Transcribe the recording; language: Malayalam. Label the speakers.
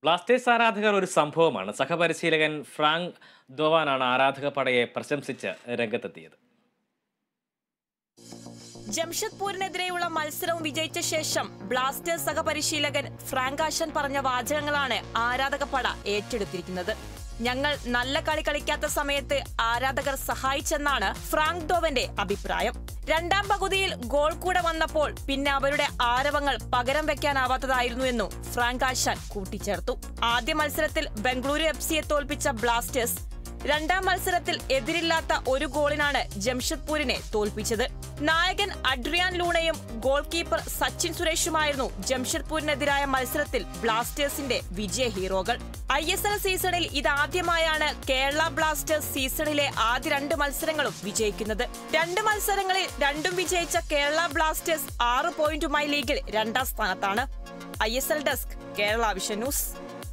Speaker 1: ബ്ലാസ്റ്റേഴ്സ് ആരാധകർ ഒരു സംഭവമാണ് സഹപരിശീലകൻ ഫ്രാങ്ക് ദോവാനാണ് ആരാധക പടയെ പ്രശംസിച്ച് രംഗത്തെത്തിയത്
Speaker 2: ജംഷഡ്പൂരിനെതിരെയുള്ള മത്സരവും വിജയിച്ച ശേഷം ബ്ലാസ്റ്റേഴ്സ് സഹപരിശീലകൻ ഫ്രാങ്ക് ആശൻ പറഞ്ഞ വാചകങ്ങളാണ് ആരാധക പട ഏറ്റെടുത്തിരിക്കുന്നത് ഞങ്ങൾ നല്ല കളി കളിക്കാത്ത സമയത്ത് ആരാധകർ സഹായിച്ചെന്നാണ് ഫ്രാങ്ക് ഡോവന്റെ അഭിപ്രായം രണ്ടാം പകുതിയിൽ ഗോൾ കൂടെ വന്നപ്പോൾ പിന്നെ അവരുടെ ആരവങ്ങൾ പകരം വെക്കാനാവാത്തതായിരുന്നു എന്നും ഫ്രാങ്ക് ആശാൻ കൂട്ടിച്ചേർത്തു ആദ്യ മത്സരത്തിൽ ബംഗളൂരു എഫ് സിയെ തോൽപ്പിച്ച ബ്ലാസ്റ്റേഴ്സ് രണ്ടാം മത്സരത്തിൽ എതിരില്ലാത്ത ഒരു ഗോളിനാണ് ജംഷഡ്പൂരിനെ തോൽപ്പിച്ചത് നായകൻ അഡ്രിയാൻ ലൂണയും ഗോൾ കീപ്പർ സച്ചിൻ സുരേഷുമായിരുന്നു ജംഷഡ്പൂരിനെതിരായ മത്സരത്തിൽ ബ്ലാസ്റ്റേഴ്സിന്റെ വിജയ ഹീറോകൾ ഐ എസ് എൽ സീസണിൽ ഇതാദ്യമായാണ് കേരള ബ്ലാസ്റ്റേഴ്സ് സീസണിലെ ആദ്യ രണ്ട് മത്സരങ്ങളും വിജയിക്കുന്നത് രണ്ട് മത്സരങ്ങളിൽ രണ്ടും വിജയിച്ച കേരള ബ്ലാസ്റ്റേഴ്സ് ആറ് പോയിന്റുമായി ലീഗിൽ രണ്ടാം സ്ഥാനത്താണ് I S L desk Kerala vision news